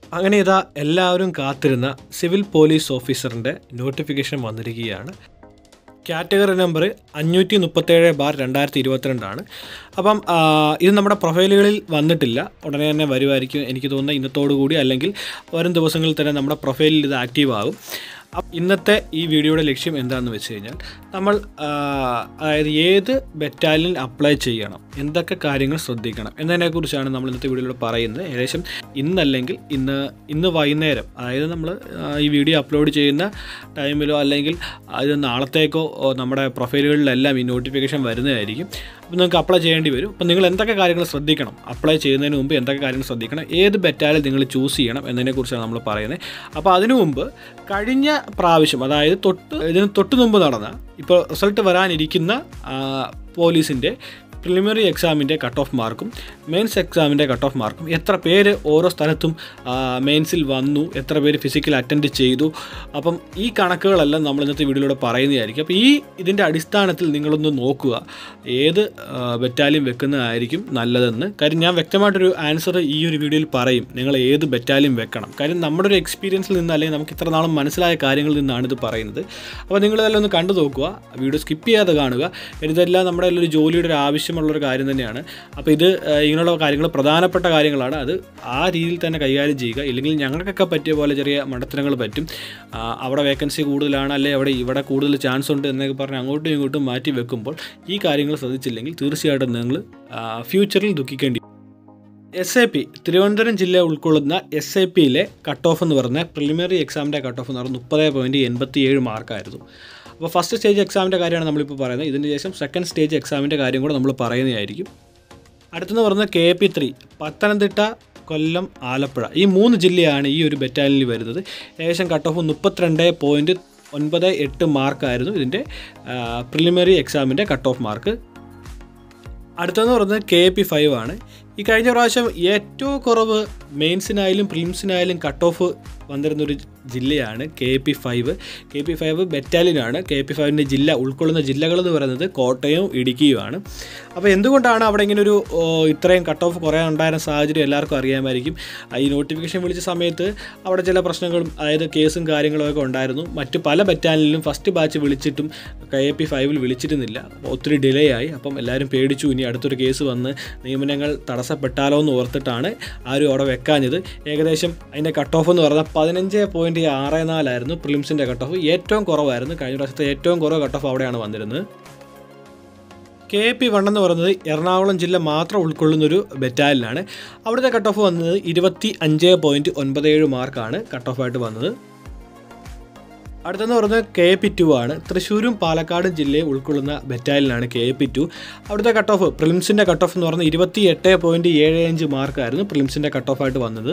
അങ്ങനെ ഇതാ എല്ലാവരും കാത്തിരുന്ന സിവിൽ പോലീസ് ഓഫീസറിൻ്റെ നോട്ടിഫിക്കേഷൻ വന്നിരിക്കുകയാണ് കാറ്റഗറി നമ്പർ അഞ്ഞൂറ്റി മുപ്പത്തേഴ് ബാർ രണ്ടായിരത്തി ഇരുപത്തിരണ്ടാണ് അപ്പം ആ, ഇത് നമ്മുടെ പ്രൊഫൈലുകളിൽ വന്നിട്ടില്ല ഉടനെ തന്നെ വരുമായിരിക്കും എനിക്ക് തോന്നുന്നത് ഇന്നത്തോടു കൂടി അല്ലെങ്കിൽ വരും ദിവസങ്ങളിൽ തന്നെ നമ്മുടെ പ്രൊഫൈലിൽ ഇത് ആക്റ്റീവ് ആകും അപ്പം ഇന്നത്തെ ഈ വീഡിയോയുടെ ലക്ഷ്യം എന്താണെന്ന് വെച്ച് കഴിഞ്ഞാൽ നമ്മൾ ആ, അതായത് ഏത് ബറ്റാലിയൻ അപ്ലൈ ചെയ്യണം എന്തൊക്കെ കാര്യങ്ങൾ ശ്രദ്ധിക്കണം എന്നതിനെക്കുറിച്ചാണ് നമ്മൾ ഇന്നത്തെ വീഡിയോയിലൂടെ പറയുന്നത് ഏകദേശം ഇന്നല്ലെങ്കിൽ ഇന്ന് ഇന്ന് വൈകുന്നേരം അതായത് നമ്മൾ ഈ വീഡിയോ അപ്ലോഡ് ചെയ്യുന്ന ടൈമിലോ അല്ലെങ്കിൽ ഇത് നാളത്തേക്കോ ഓ, നമ്മുടെ പ്രൊഫൈലുകളിലെല്ലാം ഈ നോട്ടിഫിക്കേഷൻ വരുന്നതായിരിക്കും അപ്പോൾ നിങ്ങൾക്ക് അപ്ലൈ ചെയ്യേണ്ടി വരും അപ്പോൾ നിങ്ങൾ എന്തൊക്കെ കാര്യങ്ങൾ ശ്രദ്ധിക്കണം അപ്ലൈ ചെയ്യുന്നതിന് മുമ്പ് എന്തൊക്കെ കാര്യങ്ങൾ ശ്രദ്ധിക്കണം ഏത് ബറ്റാലിയൻ നിങ്ങൾ ചൂസ് ചെയ്യണം എന്നതിനെക്കുറിച്ചാണ് നമ്മൾ പറയുന്നത് അപ്പോൾ അതിനു മുമ്പ് കഴിഞ്ഞ പ്രാവശ്യം അതായത് തൊട്ട് ഇതിന് തൊട്ട് മുമ്പ് നടന്ന ഇപ്പോൾ റിസൾട്ട് വരാനിരിക്കുന്ന ആ, പോലീസിൻ്റെ പ്രിലിമിനറി എക്സാമിൻ്റെ കട്ട് ഓഫ് മാർക്കും മെയിൻസ് എക്സാമിൻ്റെ കട്ട് ഓഫ് മാർക്കും എത്ര പേര് ഓരോ സ്ഥലത്തും ആ, മെയിൻസിൽ വന്നു എത്ര പേര് ഫിസിക്കൽ അറ്റൻഡ് ചെയ്തു അപ്പം ഈ കണക്കുകളെല്ലാം നമ്മൾ ഇന്നത്തെ വീഡിയോയിലൂടെ പറയുന്നതായിരിക്കും അപ്പോൾ ഈ ഇതിൻ്റെ അടിസ്ഥാനത്തിൽ നിങ്ങളൊന്ന് നോക്കുക ഏത് ബറ്റാലിയൻ വെക്കുന്നതായിരിക്കും നല്ലതെന്ന് കാര്യം ഞാൻ വ്യക്തമായിട്ടൊരു ആൻസർ ഈ ഒരു വീഡിയോയിൽ പറയും നിങ്ങൾ ഏത് ബറ്റാലിയൻ വെക്കണം കാര്യം നമ്മുടെ ഒരു എക്സ്പീരിയൻസിൽ നിന്ന് അല്ലെങ്കിൽ നമുക്ക് ഇത്ര നാളും മനസ്സിലായ കാര്യങ്ങളിൽ നിന്നാണ് ഇത് പറയുന്നത് അപ്പോൾ നിങ്ങളിതെല്ലാം ഒന്ന് കണ്ടു നോക്കുക വീഡിയോ സ്കിപ്പ് ചെയ്യാതെ കാണുക ഇതെല്ലാം നമ്മുടെ ഒരു ജോലിയുടെ ഒരു ആവശ്യമുള്ളൊരു കാര്യം തന്നെയാണ് അപ്പോൾ ഇത് ആ, ഇങ്ങനെയുള്ള കാര്യങ്ങൾ പ്രധാനപ്പെട്ട കാര്യങ്ങളാണ് അത് ആ രീതിയിൽ തന്നെ കൈകാര്യം ചെയ്യുക ഇല്ലെങ്കിൽ ഞങ്ങൾക്കൊക്കെ പറ്റിയ പോലെ ചെറിയ മണ്ടത്തരങ്ങൾ പറ്റും ആ, അവിടെ വേക്കൻസി കൂടുതലാണ് അല്ലെ അവിടെ ഇവിടെ കൂടുതൽ ചാൻസ് ഉണ്ട് എന്നൊക്കെ പറഞ്ഞ് അങ്ങോട്ടും ഇങ്ങോട്ടും മാറ്റി വെക്കുമ്പോൾ ഈ കാര്യങ്ങൾ ശ്രദ്ധിച്ചില്ലെങ്കിൽ തീർച്ചയായിട്ടും നിങ്ങൾ ഫ്യൂച്ചറിൽ ദുഃഖിക്കേണ്ടി എസ് ഐ പി തിരുവനന്തപുരം ജില്ല ഉൾക്കൊള്ളുന്ന എസ് ഐ പിയിലെ കട്ട് ഓഫ് എന്ന് പറഞ്ഞ പ്രിലിമിനറി എക്സാമിൻ്റെ കട്ട് ഓഫ് എന്ന് പറഞ്ഞാൽ മുപ്പത് പോയിൻറ്റ് എൺപത്തി ഏഴ് മാർക്കായിരുന്നു അപ്പോൾ ഫസ്റ്റ് സ്റ്റേജ് എക്സാമിൻ്റെ കാര്യമാണ് നമ്മളിപ്പോൾ പറയുന്നത് ഇതിന് ശേഷം സെക്കൻഡ് സ്റ്റേജ് എക്സാമിൻ്റെ കാര്യം കൂടെ നമ്മൾ പറയുന്നതായിരിക്കും അടുത്തെന്ന് പറയുന്നത് K P three Pathanamthitta Kollam Alappuzha ഈ മൂന്ന് ജില്ലയാണ് ഈ ഒരു ബറ്റാലിയനിൽ വരുന്നത് ഏകദേശം കട്ട് ഓഫ് മുപ്പത്തിരണ്ട് പോയിൻറ്റ് ഒൻപത് എട്ട് മാർക്കായിരുന്നു ഇതിൻ്റെ പ്രിലിമിനറി എക്സാമിൻ്റെ കട്ട് ഓഫ് മാർക്ക് അടുത്തെന്ന് പറയുന്നത് കെ പി ഫൈവ് ആണ് ഈ കഴിഞ്ഞ പ്രാവശ്യം ഏറ്റവും കുറവ് മെയിൻസിനായാലും പ്രിലിംസിനായാലും കട്ട് ഓഫ് വന്നിരുന്നൊരു ജില്ലയാണ് K P five K P five ബറ്റാലിയനാണ് കെ പി ഫൈവിൻ്റെ ജില്ല ഉൾക്കൊള്ളുന്ന ജില്ലകളെന്ന് പറയുന്നത് കോട്ടയവും ഇടുക്കിയുമാണ് അപ്പോൾ എന്തുകൊണ്ടാണ് അവിടെ ഇങ്ങനെ ഒരു ഓ, ഇത്രയും കട്ട് ഓഫ് കുറയാൻ ഉണ്ടായിരുന്ന സാഹചര്യം എല്ലാവർക്കും അറിയാമായിരിക്കും ആ, ഈ നോട്ടിഫിക്കേഷൻ വിളിച്ച സമയത്ത് അവിടെ ചില പ്രശ്നങ്ങളും അതായത് കേസും കാര്യങ്ങളൊക്കെ ഉണ്ടായിരുന്നു മറ്റ് പല ബറ്റാലിയനിലും ഫസ്റ്റ് ബാച്ച് വിളിച്ചിട്ടും കെ പി ഫൈവിൽ വിളിച്ചിരുന്നില്ല അപ്പോൾ ഒത്തിരി ഡിലേ ആയി അപ്പം എല്ലാവരും പേടിച്ചു ഇനി അടുത്തൊരു കേസ് വന്ന് നിയമനങ്ങൾ തടസ്സപ്പെട്ടാലോ എന്ന് ഓർത്തിട്ടാണ് ആരും അവിടെ വെക്കാഞ്ഞത് ഏകദേശം അതിൻ്റെ കട്ട് ഓഫ് എന്ന് പറഞ്ഞാൽ പതിനഞ്ച് പോയിൻറ്റ് ആറ് നാലായിരുന്നു പ്രിലിംസിൻ്റെ കട്ട് ഓഫ് ഏറ്റവും കുറവായിരുന്നു കഴിഞ്ഞ പ്രാവശ്യത്തെ ഏറ്റവും കുറവ് കട്ട് ഓഫ് അവിടെയാണ് വന്നിരുന്നത് കെ പി വൺ എന്ന് പറയുന്നത് എറണാകുളം ജില്ല മാത്രം ഉൾക്കൊള്ളുന്ന ഒരു ബറ്റാലിയനാണ് അവിടുത്തെ കട്ട് ഓഫ് വന്നത് ഇരുപത്തി അഞ്ച് പോയിൻറ്റ് ഒൻപത് ഏഴ് മാർക്കാണ് കട്ട് ഓഫ് ആയിട്ട് വന്നത് അടുത്തെന്ന് പറയുന്നത് കെ പി ടു ആണ് തൃശ്ശൂരും പാലക്കാടും ജില്ലയെ ഉൾക്കൊള്ളുന്ന ബറ്റാലിയനാണ് കെ പി ടു അവിടുത്തെ കട്ട് ഓഫ് പ്രിലിംസിൻ്റെ കട്ട് ഓഫ് എന്ന് പറയുന്നത് ഇരുപത്തി എട്ട് പോയിൻറ്റ് ഏഴ് അഞ്ച് മാർക്കായിരുന്നു പ്രിലിംസിൻ്റെ കട്ട് ഓഫ് ആയിട്ട് വന്നത്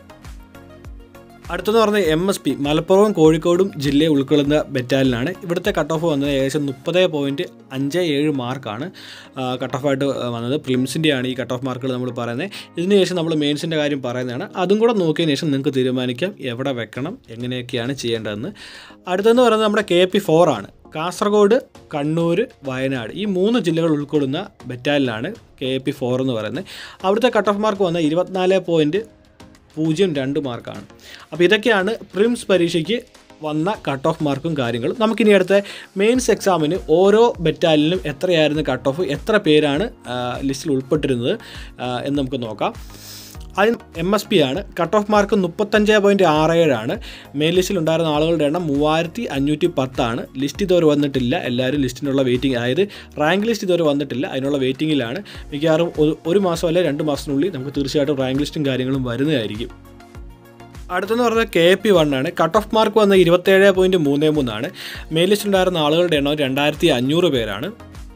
അടുത്തെന്ന് പറഞ്ഞത് എം എസ് പി മലപ്പുറവും കോഴിക്കോടും ജില്ലയെ ഉൾക്കൊള്ളുന്ന ബറ്റാലിയനാണ് ഇവിടുത്തെ കട്ട് ഓഫ് വന്നത് ഏകദേശം മുപ്പത് പോയിൻറ്റ് അഞ്ച് ഏഴ് മാർക്കാണ് കട്ട് ഓഫ് ആയിട്ട് വന്നത് പ്രിലിംസിൻ്റെയാണ് ഈ കട്ട് ഓഫ് മാർക്കുകൾ നമ്മൾ പറയുന്നത് ഇതിന് ശേഷം നമ്മൾ മെയിൻസിൻ്റെ കാര്യം പറയുന്നതാണ് അതും കൂടെ നോക്കിയതിന് ശേഷം നിങ്ങൾക്ക് തീരുമാനിക്കാം എവിടെ വെക്കണം എങ്ങനെയൊക്കെയാണ് ചെയ്യേണ്ടതെന്ന് അടുത്തെന്ന് പറയുന്നത് നമ്മുടെ കെ പി ഫോർ ആണ് കാസർഗോഡ് കണ്ണൂർ വയനാട് ഈ മൂന്ന് ജില്ലകൾ ഉൾക്കൊള്ളുന്ന ബറ്റാലിയനാണ് കെ പി ഫോർ എന്ന് പറയുന്നത് അവിടുത്തെ കട്ട് ഓഫ് മാർക്ക് വന്നത് ഇരുപത്തിനാല് പോയിൻറ്റ് പൂജ്യം രണ്ട് മാർക്കാണ് അപ്പോൾ ഇതൊക്കെയാണ് പ്രിംസ് പരീക്ഷയ്ക്ക് വന്ന കട്ട് ഓഫ് മാർക്കും കാര്യങ്ങളും നമുക്കിനി അടുത്ത മെയിൻസ് എക്സാമിന് ഓരോ ബറ്റാലിയനും എത്രയായിരുന്നു കട്ട് ഓഫ് എത്ര പേരാണ് ആ, ലിസ്റ്റിൽ ഉൾപ്പെട്ടിരുന്നത് ആ, എന്ന് നമുക്ക് നോക്കാം അതിന് എം എസ് പി ആണ് കട്ട് ഓഫ് മാർക്ക് മുപ്പത്തഞ്ച് പോയിൻറ്റ് ആറ് ഏഴാണ് മെയിൻ ലിസ്റ്റിൽ ഉണ്ടായിരുന്ന ആളുകളുടെ എണ്ണം മൂവായിരത്തി അഞ്ഞൂറ്റി പത്താണ് ലിസ്റ്റ് ഇതുവരെ വന്നിട്ടില്ല എല്ലാവരും ലിസ്റ്റിനുള്ള വെയിറ്റിംഗ് അതായത് റാങ്ക് ലിസ്റ്റ് ഇതുവരെ വന്നിട്ടില്ല അതിനുള്ള വെയിറ്റിങ്ങിലാണ് മിക്കവാറും ഒരു ഒരു മാസം അല്ലെ രണ്ട് മാസത്തിനുള്ളിൽ നമുക്ക് തീർച്ചയായിട്ടും റാങ്ക് ലിസ്റ്റും കാര്യങ്ങളും വരുന്നതായിരിക്കും അടുത്തെന്ന് പറയുന്നത് കെ പി വൺ ആണ് കട്ട് ഓഫ് മാർക്ക് വന്ന ഇരുപത്തേഴ് പോയിൻറ്റ് മൂന്ന് മൂന്നാണ് മെയിൻ ലിസ്റ്റിൽ ഉണ്ടായിരുന്ന ആളുകളുടെ എണ്ണം രണ്ടായിരത്തി അഞ്ഞൂറ് പേരാണ്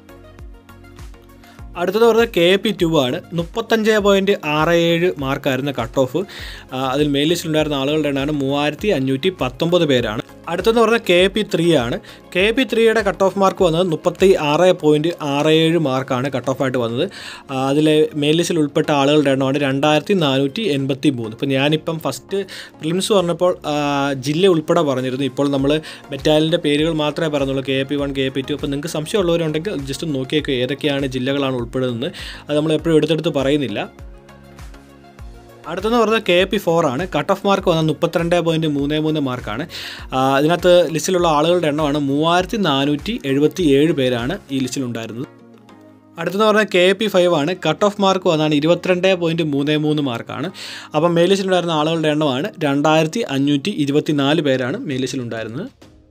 അടുത്തത് പറയുന്നത് കെ പി ടു ആണ് മുപ്പത്തഞ്ച് പോയിൻറ്റ് ആറ് ഏഴ് മാർക്കായിരുന്നു കട്ട് ഓഫ് അതിൽ മെയിൻ ലിസ്റ്റിലുണ്ടായിരുന്ന ആളുകളുടെ എണ്ണമാണ് മൂവായിരത്തി അഞ്ഞൂറ്റി പത്തൊമ്പത് പേരാണ് അടുത്തെന്ന് പറഞ്ഞാൽ കെ പി ത്രീ ആണ് കെ പി ത്രീയുടെ കട്ട് ഓഫ് മാർക്ക് വന്നത് മുപ്പത്തി ആറ് പോയിൻറ്റ് ആറ് ഏഴ് മാർക്കാണ് കട്ട് ഓഫ് ആയിട്ട് വന്നത് അതിൽ മെയിൻ ലിസ്റ്റിൽ ഉൾപ്പെട്ട ആളുകളുടെ എണ്ണമാണ് രണ്ടായിരത്തി നാനൂറ്റി എൺപത്തി മൂന്ന് ഇപ്പോൾ ഞാനിപ്പം ഫസ്റ്റ് പ്രിലിംസ് പറഞ്ഞപ്പോൾ ആ, ജില്ല ഉൾപ്പെടെ പറഞ്ഞിരുന്നു ഇപ്പോൾ നമ്മൾ ബറ്റാലിൻ്റെ പേരുകൾ മാത്രമേ പറഞ്ഞുള്ളൂ K P one K P two അപ്പോൾ നിങ്ങൾക്ക് സംശയമുള്ളവരുണ്ടെങ്കിൽ ജസ്റ്റ് നോക്കിയേക്ക് ഏതൊക്കെയാണ് ജില്ലകളാണ് ഉൾപ്പെടുന്നത് അത് നമ്മൾ എപ്പോഴും എടുത്തെടുത്ത് പറയുന്നില്ല അടുത്തെന്ന് പറയുന്നത് കെ പി ഫോർ ആണ് കട്ട് ഓഫ് മാർക്ക് വന്നത് മുപ്പത്തിരണ്ട് പോയിൻറ്റ് മൂന്ന് മൂന്ന് മാർക്കാണ് ഇതിനകത്ത് ലിസ്റ്റിലുള്ള ആളുകളുടെ എണ്ണമാണ് മൂവായിരത്തി നാനൂറ്റി എഴുപത്തി ഏഴ് പേരാണ് ഈ ലിസ്റ്റിലുണ്ടായിരുന്നത് അടുത്തെന്ന് പറഞ്ഞാൽ കെ പി ഫൈവ് ആണ് കട്ട് ഓഫ് മാർക്ക് വന്നാണ് ഇരുപത്തിരണ്ട് പോയിൻറ്റ് മൂന്ന് മൂന്ന് മാർക്കാണ് അപ്പം മെയിൽ ലിസ്റ്റിലുണ്ടായിരുന്ന ആളുകളുടെ എണ്ണമാണ് രണ്ടായിരത്തി അഞ്ഞൂറ്റി ഇരുപത്തി നാല് പേരാണ് മെയിൽ ലിസ്റ്റിലുണ്ടായിരുന്നത്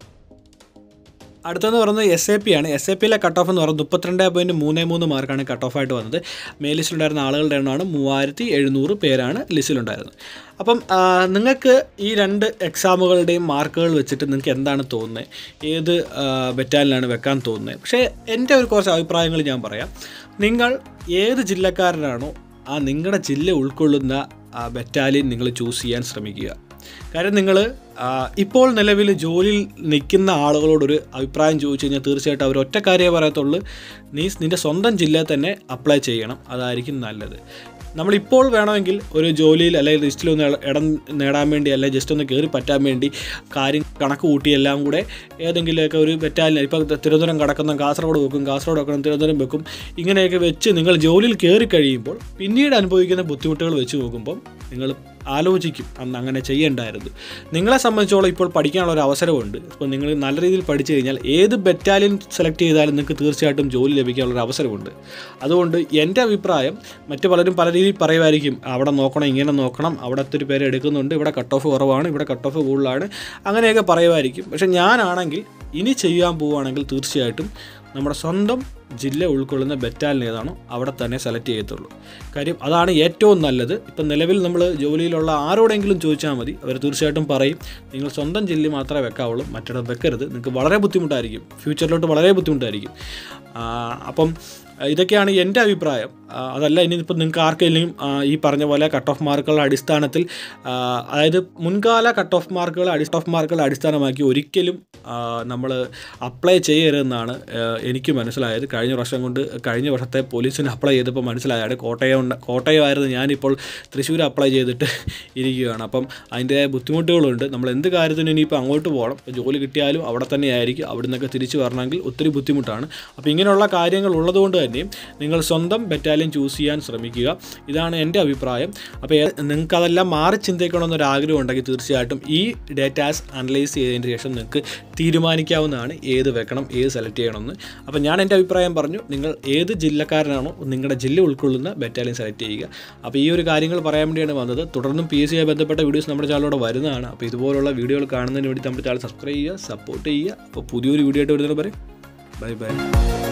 അടുത്തെന്ന് പറയുന്നത് എസ് എ പി ആണ് എസ് എ പിയിലെ കട്ട് ഓഫ് എന്ന് പറയുന്നത് മുപ്പത്തിരണ്ട് പോയിൻറ്റ് മൂന്ന് മൂന്ന് മാർക്കാണ് കട്ട് ഓഫ് ആയിട്ട് വന്നത് മെയിൽ ലിസ്റ്റിലുണ്ടായിരുന്ന ആളുകളുടെ എണ്ണമാണ് മൂവായിരത്തി എഴുന്നൂറ് പേരാണ് ലിസ്റ്റിലുണ്ടായിരുന്നത് അപ്പം ആ, നിങ്ങൾക്ക് ഈ രണ്ട് എക്സാമുകളുടെയും മാർക്കുകൾ വെച്ചിട്ട് നിങ്ങൾക്ക് എന്താണ് തോന്നുന്നത് ഏത് ബറ്റാലിനാണ് വെക്കാൻ തോന്നുന്നത് പക്ഷേ എൻ്റെ ഒരു കുറച്ച് അഭിപ്രായങ്ങൾ ഞാൻ പറയാം നിങ്ങൾ ഏത് ജില്ലക്കാരനാണോ ആ നിങ്ങളുടെ ജില്ല ഉൾക്കൊള്ളുന്ന ബറ്റാലിയൻ നിങ്ങൾ ചൂസ് ചെയ്യാൻ ശ്രമിക്കുക കാര്യം നിങ്ങൾ ഇപ്പോൾ നിലവിൽ ജോലിയിൽ നിൽക്കുന്ന ആളുകളോടൊരു അഭിപ്രായം ചോദിച്ചു കഴിഞ്ഞാൽ തീർച്ചയായിട്ടും അവർ ഒറ്റ കാര്യമേ പറയത്തുള്ളൂ നീ നിൻ്റെ സ്വന്തം ജില്ലയിൽ തന്നെ അപ്ലൈ ചെയ്യണം അതായിരിക്കും നല്ലത് നമ്മളിപ്പോൾ വേണമെങ്കിൽ ഒരു ജോലിയിൽ അല്ലെങ്കിൽ ലിസ്റ്റിലൊന്ന് ഇട- ഇടം നേടാൻ വേണ്ടി അല്ലെങ്കിൽ ജസ്റ്റ് ഒന്ന് കയറി പറ്റാൻ വേണ്ടി കാര്യം കണക്ക് കൂട്ടി എല്ലാം കൂടെ ഏതെങ്കിലുമൊക്കെ ഒരു ബറ്റാലിയൻ ഇപ്പോൾ തിരുവനന്തപുരം കടക്കുന്ന കാസർഗോഡ് വെക്കും കാസർഗോഡ് വെക്കണം തിരുവനന്തപുരം വെക്കും ഇങ്ങനെയൊക്കെ വെച്ച് നിങ്ങൾ ജോലിയിൽ കയറി കഴിയുമ്പോൾ പിന്നീട് അനുഭവിക്കുന്ന ബുദ്ധിമുട്ടുകൾ വെച്ച് നോക്കുമ്പം നിങ്ങൾ ആലോചിക്കും അന്ന് അങ്ങനെ ചെയ്യേണ്ടായിരുന്നു നിങ്ങളെ സംബന്ധിച്ചോളം ഇപ്പോൾ പഠിക്കാനുള്ള ഒരു അവസരമുണ്ട് ഇപ്പോൾ നിങ്ങൾ നല്ല രീതിയിൽ പഠിച്ചു കഴിഞ്ഞാൽ ഏത് ബറ്റാലിയൻ സെലക്ട് ചെയ്താലും നിങ്ങൾക്ക് തീർച്ചയായിട്ടും ജോലി ലഭിക്കാനുള്ള ഒരു അവസരമുണ്ട് അതുകൊണ്ട് എൻ്റെ അഭിപ്രായം മറ്റു പലരും പല രീതിയിൽ പറയുമായിരിക്കും അവിടെ നോക്കണം ഇങ്ങനെ നോക്കണം അവിടെ ഒത്തിരി പേര് എടുക്കുന്നുണ്ട് ഇവിടെ കട്ട് ഓഫ് കുറവാണ് ഇവിടെ കട്ട് ഓഫ് കൂടുതലാണ് അങ്ങനെയൊക്കെ പറയുമായിരിക്കും പക്ഷേ ഞാനാണെങ്കിൽ ഇനി ചെയ്യാൻ പോവുകയാണെങ്കിൽ തീർച്ചയായിട്ടും നമ്മുടെ സ്വന്തം ജില്ല ഉൾക്കൊള്ളുന്ന ബറ്റാലിയൻ ഏതാണോ അവിടെ തന്നെ സെലക്ട് ചെയ്യത്തുള്ളൂ കാര്യം അതാണ് ഏറ്റവും നല്ലത് ഇപ്പം നിലവിൽ നമ്മൾ ജോലിയിലുള്ള ആരോടെങ്കിലും ചോദിച്ചാൽ മതി അവർ തീർച്ചയായിട്ടും പറയും നിങ്ങൾ സ്വന്തം ജില്ല മാത്രമേ വെക്കാവുള്ളൂ മറ്റിടം വെക്കരുത് നിങ്ങൾക്ക് വളരെ ബുദ്ധിമുട്ടായിരിക്കും ഫ്യൂച്ചറിലോട്ട് വളരെ ബുദ്ധിമുട്ടായിരിക്കും ആ, അപ്പം ഇതൊക്കെയാണ് എൻ്റെ അഭിപ്രായം ആ, അതല്ല ഇനിയിപ്പോൾ നിങ്ങൾക്ക് ആർക്കെങ്കിലും ആ, ഈ പറഞ്ഞ പോലെ കട്ട് ഓഫ് മാർക്കുകളുടെ അടിസ്ഥാനത്തിൽ ആ, അതായത് മുൻകാല കട്ട് ഓഫ് മാർക്കുകൾ അടി ഓഫ് മാർക്കുകളെ അടിസ്ഥാനമാക്കി ഒരിക്കലും നമ്മൾ അപ്ലൈ ചെയ്യരുതെന്നാണ് ആ, എനിക്ക് മനസ്സിലായത് കഴിഞ്ഞ വർഷം കൊണ്ട് കഴിഞ്ഞ വർഷത്തെ പോലീസിന് അപ്ലൈ ചെയ്തപ്പോൾ മനസ്സിലായാണ് കോട്ടയം ഉണ്ട് കോട്ടയമായിരുന്നു ഞാനിപ്പോൾ തൃശ്ശൂർ അപ്ലൈ ചെയ്തിട്ട് ഇരിക്കുകയാണ് അപ്പം അതിൻ്റെ ബുദ്ധിമുട്ടുകളുണ്ട് നമ്മൾ എന്ത് കാര്യത്തിനും ഇനിയിപ്പോൾ അങ്ങോട്ട് പോകണം ഇപ്പോൾ ജോലി കിട്ടിയാലും അവിടെ തന്നെ ആയിരിക്കും അവിടെ നിന്നൊക്കെ തിരിച്ചു വരണമെങ്കിൽ ഒത്തിരി ബുദ്ധിമുട്ടാണ് അപ്പോൾ ഇങ്ങനെയുള്ള കാര്യങ്ങൾ ഉള്ളതുകൊണ്ട് തന്നെയും നിങ്ങൾ സ്വന്തം ബറ്റാലിയൻ ചൂസ് ചെയ്യാൻ ശ്രമിക്കുക ഇതാണ് എൻ്റെ അഭിപ്രായം അപ്പോൾ ഏ- നിങ്ങൾക്ക് അതെല്ലാം മാറി ചിന്തിക്കണമെന്നൊരു ആഗ്രഹം ഉണ്ടെങ്കിൽ തീർച്ചയായിട്ടും ഈ ഡേറ്റാസ് അനലൈസ് ചെയ്തതിന് ശേഷം നിങ്ങൾക്ക് തീരുമാനിക്കാവുന്നതാണ് ഏത് വെക്കണം ഏത് സെലക്ട് ചെയ്യണമെന്ന് അപ്പോൾ ഞാൻ എൻ്റെ അഭിപ്രായം പറഞ്ഞു നിങ്ങൾ ഏത് ജില്ലക്കാരനാണോ നിങ്ങളുടെ ജില്ല ഉൾക്കൊള്ളുന്ന ബറ്റാലിയൻ സെലക്ട് ചെയ്യുക അപ്പോൾ ഈ ഒരു കാര്യങ്ങൾ പറയാൻ വേണ്ടിയാണ് വന്നത് തുടർന്നും പി എസ് സിയുമായി ബന്ധപ്പെട്ട വീഡിയോസ് നമ്മുടെ ചാനലിലൂടെ വരുന്നതാണ് അപ്പോൾ ഇതുപോലുള്ള വീഡിയോകൾ കാണുന്നതിന് വേണ്ടി നമ്മുടെ ചാനൽ സബ്സ്ക്രൈബ് ചെയ്യുക സപ്പോർട്ട് ചെയ്യുക അപ്പോൾ പുതിയൊരു വീഡിയോ ആയിട്ട് വരുന്നതിന് പറയും ബൈ ബൈ